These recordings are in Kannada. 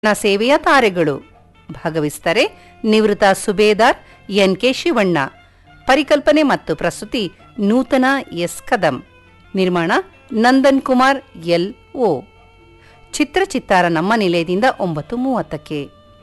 ನ ಸೇವೆಯ ತಾರೆಗಳು ಭಾಗವಹಿಸುತ್ತಾರೆ ನಿವೃತ್ತ ಸುಬೇದಾರ್ ಎನ್ ಕೆ ಶಿವಣ್ಣ ಪರಿಕಲ್ಪನೆ ಮತ್ತು ಪ್ರಸ್ತುತಿ ನೂತನ ಎಸ್ ಕದಂ ನಿರ್ಮಾಣ ನಂದನ್ ಕುಮಾರ್ ಎಲ್ ಓ ಚಿತ್ರ ಚಿತ್ತಾರ ನಮ್ಮ ನಿಲಯದಿಂದ ಒಂಬತ್ತು ಮೂವತ್ತಕ್ಕೆ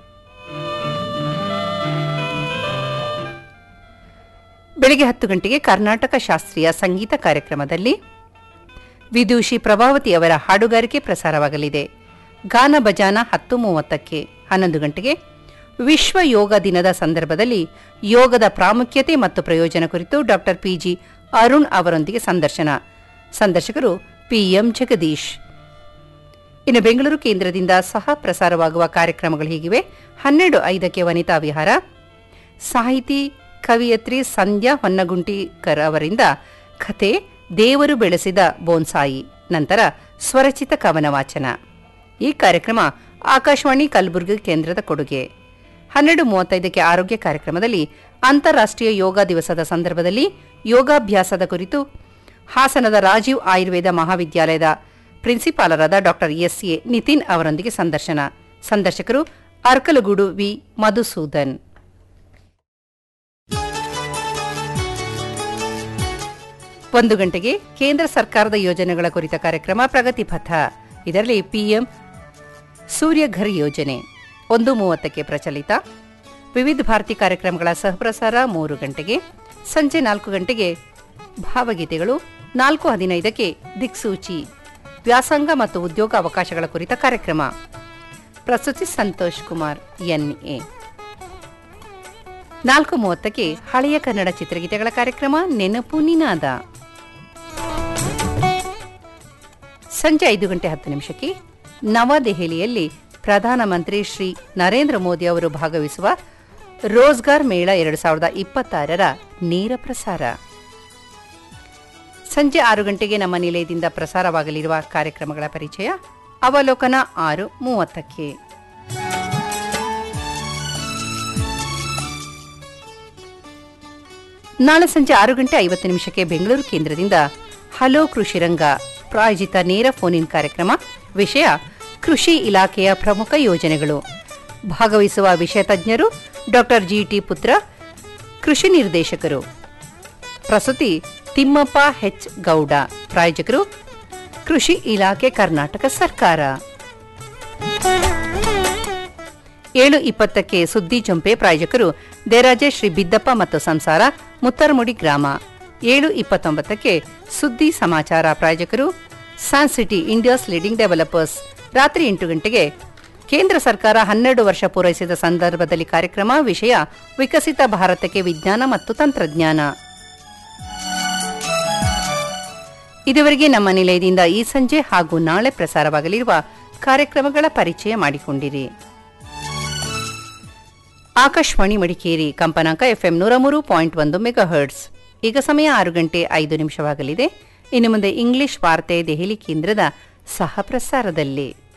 ಬೆಳಿಗ್ಗೆ ಹತ್ತು ಗಂಟೆಗೆ ಕರ್ನಾಟಕ ಶಾಸ್ತ್ರೀಯ ಸಂಗೀತ ಕಾರ್ಯಕ್ರಮದಲ್ಲಿ ವಿದೂಷಿ ಪ್ರಭಾವತಿ ಅವರ ಹಾಡುಗಾರಿಕೆ ಪ್ರಸಾರವಾಗಲಿದೆ ಗಾನ ಬಜಾನ ಹತ್ತು ಮೂವತ್ತಕ್ಕೆ ಹನ್ನೊಂದು ಗಂಟೆಗೆ ವಿಶ್ವ ಯೋಗ ದಿನದ ಸಂದರ್ಭದಲ್ಲಿ ಯೋಗದ ಪ್ರಾಮುಖ್ಯತೆ ಮತ್ತು ಪ್ರಯೋಜನ ಕುರಿತು ಡಾಕ್ಟರ್ ಪಿಜಿ ಅರುಣ್ ಅವರೊಂದಿಗೆ ಸಂದರ್ಶನ ಸಂದರ್ಶಕರು ಪಿಎಂ ಜಗದೀಶ್ ಇನ್ನು ಬೆಂಗಳೂರು ಕೇಂದ್ರದಿಂದ ಸಹ ಪ್ರಸಾರವಾಗುವ ಕಾರ್ಯಕ್ರಮಗಳು ಹೀಗಿವೆ ಹನ್ನೆರಡು ಐದಕ್ಕೆ ವನಿತಾ ವಿಹಾರ ಸಾಹಿತಿ ಕವಿಯತ್ರಿ ಸಂಧ್ಯಾ ಹೊನ್ನಗುಂಟಿಕರ್ ಅವರಿಂದ ಕಥೆ ದೇವರು ಬೆಳೆಸಿದ ಬೋನ್ಸಾಯಿ ನಂತರ ಸ್ವರಚಿತ ಕವನ ವಾಚನ ಈ ಕಾರ್ಯಕ್ರಮ ಆಕಾಶವಾಣಿ ಕಲಬುರಗಿ ಕೇಂದ್ರದ ಕೊಡುಗೆ ಹನ್ನೆರಡು ಮೂವತ್ತೈದಕ್ಕೆ ಆರೋಗ್ಯ ಕಾರ್ಯಕ್ರಮದಲ್ಲಿ ಅಂತಾರಾಷ್ಟ್ರೀಯ ಯೋಗ ದಿವಸದ ಸಂದರ್ಭದಲ್ಲಿ ಯೋಗಾಭ್ಯಾಸದ ಕುರಿತು ಹಾಸನದ ರಾಜೀವ್ ಆಯುರ್ವೇದ ಮಹಾವಿದ್ಯಾಲಯದ ಪ್ರಿನ್ಸಿಪಾಲರಾದ ಡಾಕ್ಟರ್ ಎಸ್ ಎ ನಿತಿನ್ ಅವರೊಂದಿಗೆ ಸಂದರ್ಶನ ಸಂದರ್ಶಕರು ಅರ್ಕಲಗೂಡು ವಿ ಮಧುಸೂದನ್ ಒಂದು ಗಂಟೆಗೆ ಕೇಂದ್ರ ಸರ್ಕಾರದ ಯೋಜನೆಗಳ ಕುರಿತ ಕಾರ್ಯಕ್ರಮ ಪ್ರಗತಿ ಪಥ ಇದರಲ್ಲಿ ಪಿಎಂ ಸೂರ್ಯಘರ್ ಯೋಜನೆ ಒಂದು ಮೂವತ್ತಕ್ಕೆ ಪ್ರಚಲಿತ ವಿವಿಧ ಭಾರತಿ ಕಾರ್ಯಕ್ರಮಗಳ ಸಹಪ್ರಸಾರ ಮೂರು ಗಂಟೆಗೆ ಸಂಜೆ ನಾಲ್ಕು ಗಂಟೆಗೆ ಭಾವಗೀತೆಗಳು ನಾಲ್ಕು ಹದಿನೈದಕ್ಕೆ ದಿಕ್ಸೂಚಿ ವ್ಯಾಸಂಗ ಮತ್ತು ಉದ್ಯೋಗ ಅವಕಾಶಗಳ ಕುರಿತ ಕಾರ್ಯಕ್ರಮ ಪ್ರಸ್ತುತಿ ಸಂತೋಷ್ ಕುಮಾರ್ ಎನ್ಎ ನಾಲ್ಕು ಮೂವತ್ತಕ್ಕೆ ಹಳೆಯ ಕನ್ನಡ ಚಿತ್ರಗೀತೆಗಳ ಕಾರ್ಯಕ್ರಮ ನೆನಪು ನಿನಾದ ಸಂಜೆ ಐದು ಗಂಟೆ ಹತ್ತು ನಿಮಿಷಕ್ಕೆ ನವದೆಹಲಿಯಲ್ಲಿ ಪ್ರಧಾನಮಂತ್ರಿ ಶ್ರೀ ನರೇಂದ್ರ ಮೋದಿ ಅವರು ಭಾಗವಹಿಸುವ ರೋಜ್ಗಾರ್ ಮೇಳ ಎರಡು ಸಾವಿರದ ಇಪ್ಪತ್ತಾರರ ನೇರ ಪ್ರಸಾರ ಸಂಜೆ ಆರು ಗಂಟೆಗೆ ನಮ್ಮ ನಿಲಯದಿಂದ ಪ್ರಸಾರವಾಗಲಿರುವ ಕಾರ್ಯಕ್ರಮಗಳ ಪರಿಚಯ ಅವಲೋಕನ ಆರು ಮೂವತ್ತಕ್ಕೆ ನಾಳೆ ಸಂಜೆ ಆರು ಗಂಟೆ ಐವತ್ತು ನಿಮಿಷಕ್ಕೆ ಬೆಂಗಳೂರು ಕೇಂದ್ರದಿಂದ ಹಲೋ ಕೃಷಿರಂಗ ಪ್ರಾಯೋಜಿತ ನೇರ ಫೋನ್ ಇನ್ ಕಾರ್ಯಕ್ರಮ ವಿಷಯ ಕೃಷಿ ಇಲಾಖೆಯ ಪ್ರಮುಖ ಯೋಜನೆಗಳು ಭಾಗವಹಿಸುವ ವಿಷಯ ತಜ್ಞರು ಡಾಕ್ಟರ್ ಜಿಟಿ ಪುತ್ರ ಕೃಷಿ ನಿರ್ದೇಶಕರು ಪ್ರಸ್ತುತಿ ತಿಮ್ಮಪ್ಪ ಹೆಚ್ ಗೌಡ ಪ್ರಾಯೋಜಕರು ಕೃಷಿ ಇಲಾಖೆ ಕರ್ನಾಟಕ ಸರ್ಕಾರ ಏಳು ಇಪ್ಪತ್ತಕ್ಕೆ ಸುದ್ದಿ ಜೊಂಪೆ ಪ್ರಾಯೋಜಕರು ದೇರಾಜೆ ಶ್ರೀ ಬಿದ್ದಪ್ಪ ಮತ್ತು ಸಂಸಾರ ಮುತ್ತರಮುಡಿ ಗ್ರಾಮ ಏಳು ಇಪ್ಪತ್ತೊಂಬತ್ತಕ್ಕೆ ಸುದ್ದಿ ಸಮಾಚಾರ ಪ್ರಾಯೋಜಕರು Sun City India's leading developers ರಾತ್ರಿ ಎಂಟು ಗಂಟೆಗೆ ಕೇಂದ್ರ ಸರ್ಕಾರ ಹನ್ನೆರಡು ವರ್ಷ ಪೂರೈಸಿದ ಸಂದರ್ಭದಲ್ಲಿ ಕಾರ್ಯಕ್ರಮ ವಿಷಯ ವಿಕಸಿತ ಭಾರತಕ್ಕೆ ವಿಜ್ಞಾನ ಮತ್ತು ತಂತ್ರಜ್ಞಾನ ಇದುವರೆಗೆ ನಮ್ಮ ನಿಲಯದಿಂದ ಈ ಸಂಜೆ ಹಾಗೂ ನಾಳೆ ಪ್ರಸಾರವಾಗಲಿರುವ ಕಾರ್ಯಕ್ರಮಗಳ ಪರಿಚಯ ಮಾಡಿಕೊಂಡಿರಿ ಆಕಾಶವಾಣಿ ಮಡಿಕೇರಿ ಕಂಪನಾಂಕ ಎಫ್ಎಂ ನೂರ ಮೂರು ಪಾಯಿಂಟ್ ಒಂದು ಮೆಗಾಹರ್ಟ್ಸ್ ಈಗ ಸಮಯ ಆರು ಗಂಟೆ ಐದು ನಿಮಿಷವಾಗಲಿದೆ ಇನ್ನು ಮುಂದೆ ಇಂಗ್ಲಿಷ್ ವಾರ್ತೆ ದೆಹಲಿ ಕೇಂದ್ರದ ಸಹ ಪ್ರಸಾರದಲ್ಲಿ